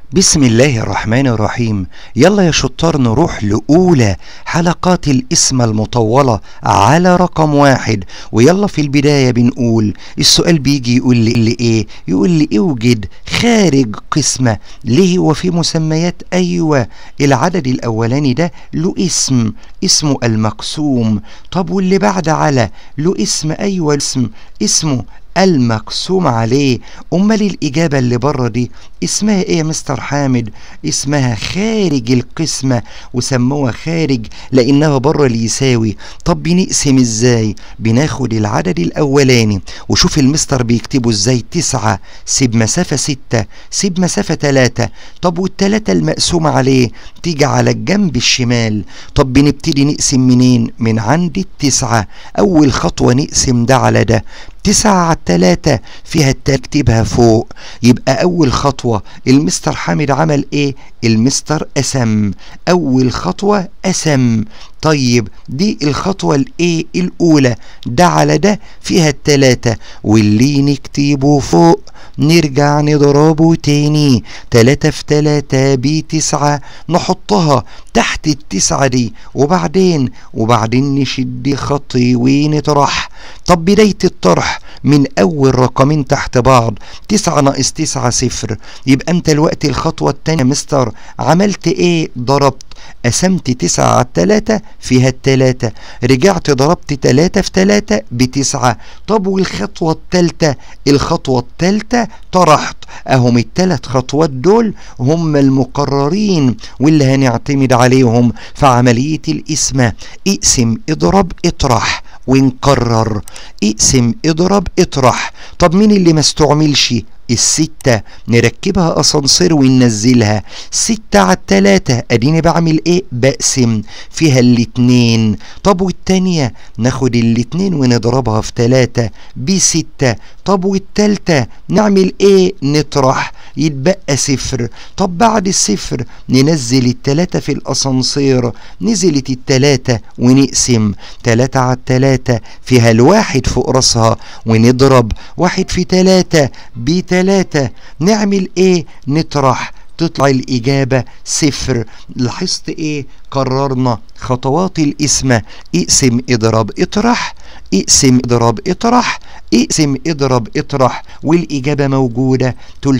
بسم الله الرحمن الرحيم يلا يا شطار نروح لأولى حلقات الاسم المطولة على رقم واحد ويلا في البداية بنقول السؤال بيجي يقول لي, لي ايه يقول لي اوجد خارج قسمة ليه هو في مسميات ايوه العدد الاولاني ده له اسم اسمه المقسوم طب واللي بعد على له اسم ايوه اسم اسمه المقسوم عليه امال الاجابه اللي بره دي اسمها ايه يا مستر حامد اسمها خارج القسمه وسموها خارج لانها بره اللي يساوي طب بنقسم ازاي بناخد العدد الاولاني وشوف المستر بيكتبه ازاي تسعة سيب مسافة ستة سيب مسافة تلاتة طب والتلاتة المقسوم عليه تيجي على الجنب الشمال طب بنبتدي نقسم منين من عند التسعة اول خطوة نقسم ده على ده تسعة على التلاتة فيها تكتبها فوق يبقى أول خطوة المستر حامد عمل إيه؟ المستر قسم أول خطوة قسم طيب دي الخطوة الإيه الأولى ده على ده فيها التلاتة واللي نكتبه فوق نرجع نضربه تاني تلاتة في تلاتة بتسعة نحطها تحت التسعة دي وبعدين وبعدين نشد خطي ونطرح طب بداية الطرح من أول رقمين تحت بعض تسعة ناقص تسعة صفر يبقى أنت الوقت الخطوة التانية مستر عملت إيه ضربت قسمت تسعة على التلاتة فيها التلاتة رجعت ضربت تلاتة في تلاتة بتسعة طب والخطوة التالتة الخطوة التالتة طرحت اهم التلات خطوات دول هم المقررين واللي هنعتمد عليهم في عملية القسمة اقسم اضرب اطرح ونكرر اقسم اضرب اطرح طب مين اللي ما استعملش الستة نركبها اسانسير وننزلها ستة على التلاتة اديني بعمل ايه بقسم فيها الاتنين طب والتانية ناخد الاتنين ونضربها في تلاتة بستة طب والتالتة نعمل ايه نطرح يتبقى صفر طب بعد الصفر ننزل التلاتة في الاسانسير نزلت التلاتة ونقسم تلاتة على التلاتة فيها الواحد فوق راسها ونضرب واحد في تلاتة بتلاتة نعمل ايه نطرح تطلع الإجابة صفر لاحظت إيه قررنا خطوات القسمة اقسم اضرب اطرح اقسم اضرب اطرح اقسم اضرب اطرح والإجابة موجودة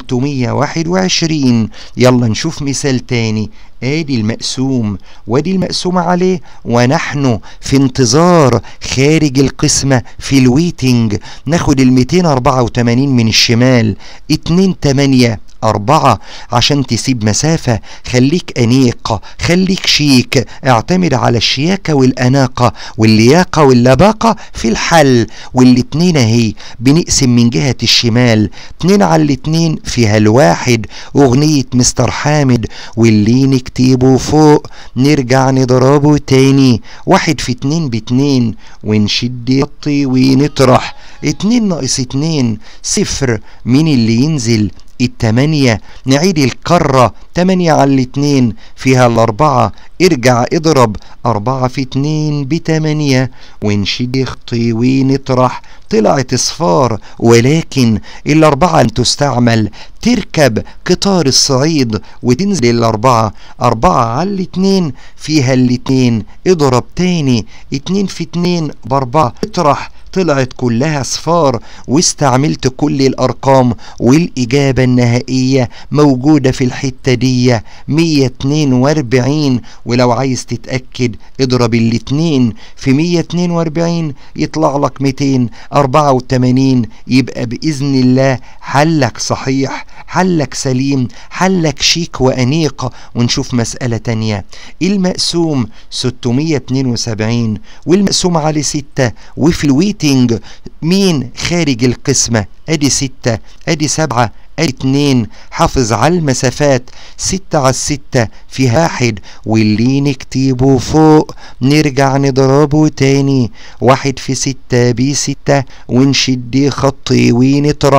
321 يلا نشوف مثال تاني ادي المقسوم وادي المقسوم عليه ونحن في انتظار خارج القسمة في الويتنج ناخد ال 284 من الشمال 2 8 أربعة عشان تسيب مسافة خليك أنيق خليك شيك اعتمد على الشياكة والأناقة واللياقة واللباقة في الحل والاتنين اهي بنقسم من جهة الشمال اتنين على الاتنين فيها الواحد أغنية مستر حامد واللي نكتبه فوق نرجع نضربه تاني واحد في اتنين باتنين ونشد يطي ونطرح اتنين ناقص اتنين صفر مين اللي ينزل التمانية نعيد الكرة تمانية على الاتنين فيها الأربعة ارجع اضرب أربعة في اتنين بتمانية ونشد يخطي ونطرح طلعت اصفار ولكن الأربعة تستعمل تركب قطار الصعيد وتنزل الأربعة أربعة على الاتنين فيها الاتنين اضرب تاني اتنين في اتنين بأربعة اطرح طلعت كلها صفار واستعملت كل الأرقام والإجابة النهائية موجودة في الحتة دي 142 ولو عايز تتأكد اضرب الاتنين في 142 يطلع لك 284 يبقى بإذن الله حلك صحيح حلك سليم حلك شيك وأنيق ونشوف مسألة تانية المقسوم 672 والمقسوم عليه 6 وفي الويت ريتنج مين خارج القسمة ادي ستة ادي سبعة ادي اتنين حافظ على المسافات ستة على الستة في واحد واللي نكتبه فوق نرجع نضربه تاني واحد في ستة بستة ونشد خطي ونطرح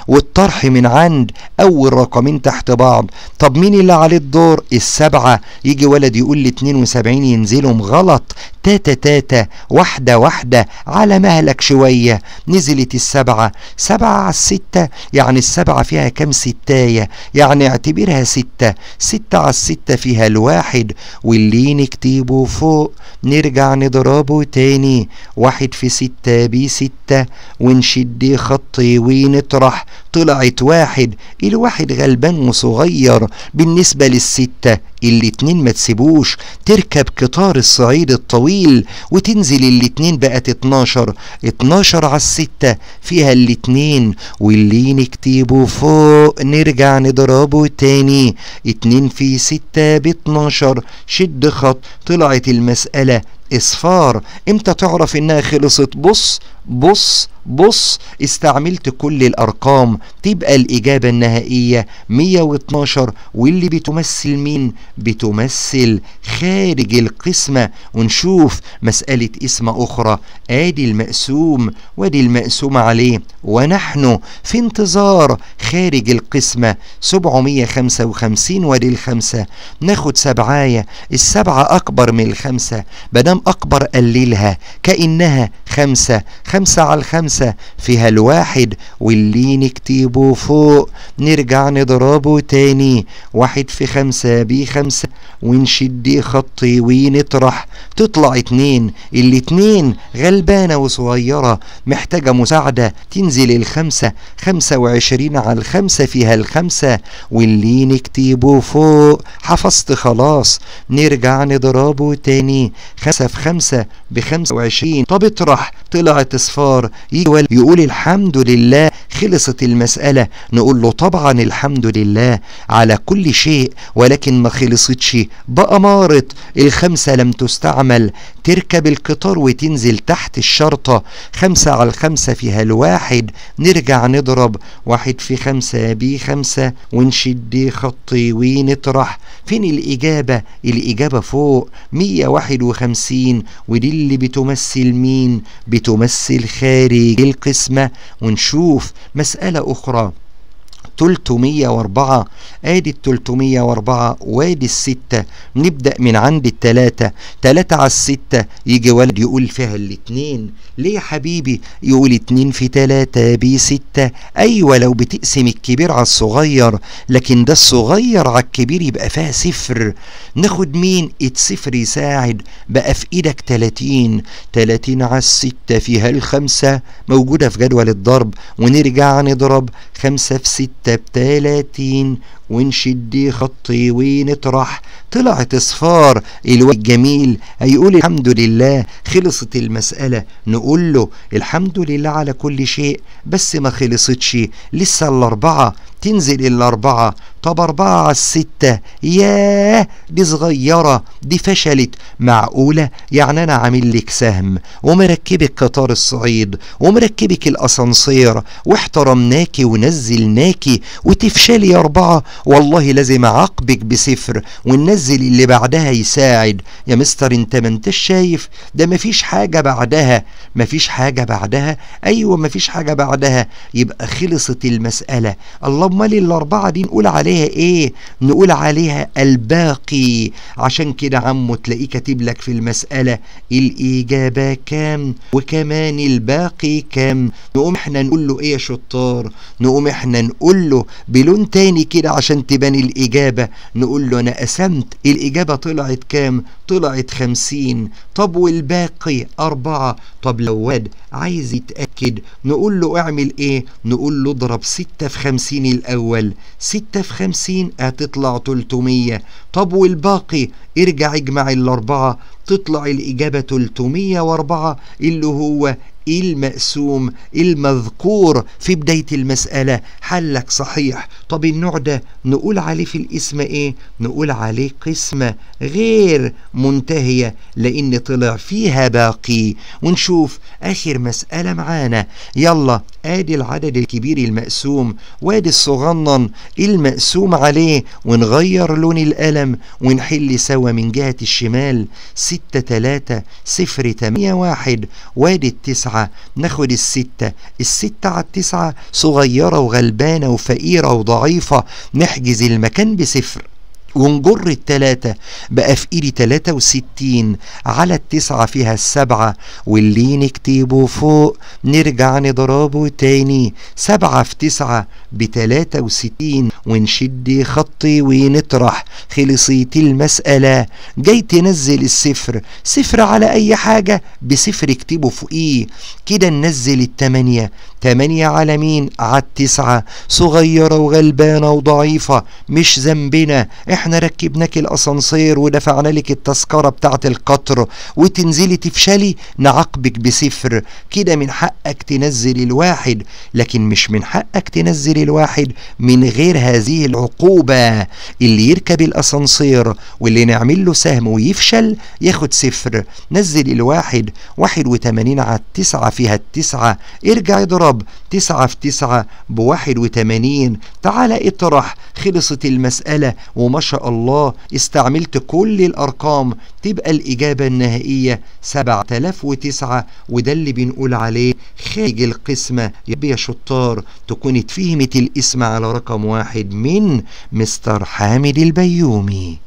والطرح من عند اول رقمين تحت بعض طب مين اللي عليه الدور السبعة يجي ولد يقول لي 72 ينزلهم غلط تاتا تاتا واحدة واحدة على مهلك شوية نزلت السبعة سبعة على الستة يعني السبعة فيها كم ستاية يعني اعتبرها ستة ستة على الستة فيها الواحد واللي نكتبه فوق نرجع نضربه تاني واحد في ستة بستة ونشد خط ونطرح طلعت واحد الواحد غلبان وصغير بالنسبة للستة الاتنين ما تسيبوش تركب قطار الصعيد الطويل وتنزل الاتنين بقت اتناشر اتناشر على الستة فيها الاتنين واللي نكتبه فوق نرجع نضربه تاني اتنين في ستة باتناشر شد خط طلعت المسألة اصفار امتى تعرف انها خلصت بص بص بص استعملت كل الارقام تبقى الاجابة النهائية 112 واللي بتمثل مين بتمثل خارج القسمة ونشوف مسألة اسم اخرى ادي المقسوم وادي المقسوم عليه ونحن في انتظار خارج القسمة 755 وادي الخمسة ناخد سبعاية السبعة اكبر من الخمسة بدم اكبر قللها كأنها خمسة خمسة على الخمسة فيها الواحد واللي نكتبه فوق نرجع نضربه تاني واحد في خمسة بخمسة ونشد خطي ونطرح تطلع اتنين الاتنين غلبانة وصغيرة محتاجة مساعدة تنزل الخمسة خمسة وعشرين على الخمسة فيها الخمسة واللي نكتبه فوق حفظت خلاص نرجع نضربه تاني خمسة في خمسة بخمسة وعشرين طب اطرح طلعت اصفار يجي يقول الحمد لله خلصت المسألة نقول له طبعا الحمد لله على كل شيء ولكن ما خلصتش بأمارة الخمسة لم تستعمل تركب القطار وتنزل تحت الشرطة خمسة على الخمسة فيها الواحد نرجع نضرب واحد في خمسة بخمسة ونشد خطي ونطرح فين الإجابة الإجابة فوق مية واحد وخمسين ودي اللي بتمثل مين بتمثل خارج القسمة ونشوف مسألة أخرى 304 ادي ال 304 وادي الستة نبدأ من عند التلاتة تلاتة على الستة يجي ولد يقول فيها الاتنين ليه يا حبيبي يقول اتنين في تلاتة بستة ايوه لو بتقسم الكبير على الصغير لكن ده الصغير على الكبير يبقى فيها صفر ناخد مين الصفر يساعد بقى في ايدك تلاتين تلاتين على الستة فيها الخمسة موجودة في جدول الضرب ونرجع نضرب خمسة في ستة بتلاتين ونشد خطي ونطرح طلعت اصفار الواد الجميل هيقول الحمد لله خلصت المسألة نقول له الحمد لله على كل شيء بس ما خلصتش لسه الاربعة تنزل الاربعة طب اربعة على الستة ياه دي صغيرة دي فشلت معقولة يعني انا عامل لك سهم ومركبك قطار الصعيد ومركبك الاسانسير واحترمناكي ونزلناكي وتفشلي اربعة والله لازم اعاقبك بصفر وننزل اللي بعدها يساعد يا مستر انت ما انتش شايف ده مفيش حاجة بعدها مفيش حاجة بعدها ايوه مفيش حاجة بعدها يبقى خلصت المسألة اللهم لي الاربعة دي نقول عليها ايه نقول عليها الباقي عشان كده عمو تلاقيه كاتب لك في المسألة الاجابة كام وكمان الباقي كام نقوم احنا نقول له ايه يا شطار نقوم احنا نقول له بلون تاني كده عشان تبان الإجابة نقول له أنا قسمت الإجابة طلعت كام طلعت خمسين طب والباقي أربعة طب لو واد عايز يتأكد نقول له اعمل ايه نقول له اضرب ستة في خمسين الأول ستة في خمسين هتطلع تلتمية طب والباقي ارجع اجمع الأربعة تطلع الإجابة تلتمية وأربعة اللي هو المقسوم المذكور في بداية المسألة حلك صحيح طب النوع ده نقول عليه في الاسم ايه نقول عليه قسمة غير منتهية لان طلع فيها باقي ونشوف اخر مسألة معانا يلا ادي العدد الكبير المقسوم وادي الصغنن المقسوم عليه ونغير لون القلم ونحل سوا من جهة الشمال ستة تلاتة صفر تمانية واحد وادي التسعة تسعة ناخد الستة الستة على التسعة صغيرة وغلبانة وفقيرة وضعيفة نحجز المكان بصفر ونجر التلاتة بقى في ايدي تلاتة وستين على التسعة فيها السبعة واللي نكتبه فوق نرجع نضربه تاني سبعة في تسعة بتلاتة وستين ونشد خطي ونطرح خلصيت المسألة جاي تنزل الصفر صفر على أي حاجة بصفر اكتبه فوقيه كده ننزل التمانية تمانية على مين على التسعة صغيرة وغلبانة وضعيفة مش ذنبنا احنا ركبناك الاسانسير ودفعنا لك التذكرة بتاعة القطر وتنزلي تفشلي نعاقبك بصفر كده من حقك تنزل الواحد لكن مش من حقك تنزل الواحد من غير هذه العقوبة اللي يركب الاسانسير واللي نعمل له سهم ويفشل ياخد صفر نزل الواحد واحد وتمانين على التسعة فيها التسعة ارجع اضرب تسعة في تسعة بواحد وتمانين تعالى اطرح خلصت المسألة وما شاء الله استعملت كل الأرقام تبقى الإجابة النهائية سبعة آلاف وتسعة وده اللي بنقول عليه خارج القسمة يبقى يا شطار تكون اتفهمت الاسم على رقم واحد من مستر حامد البيومي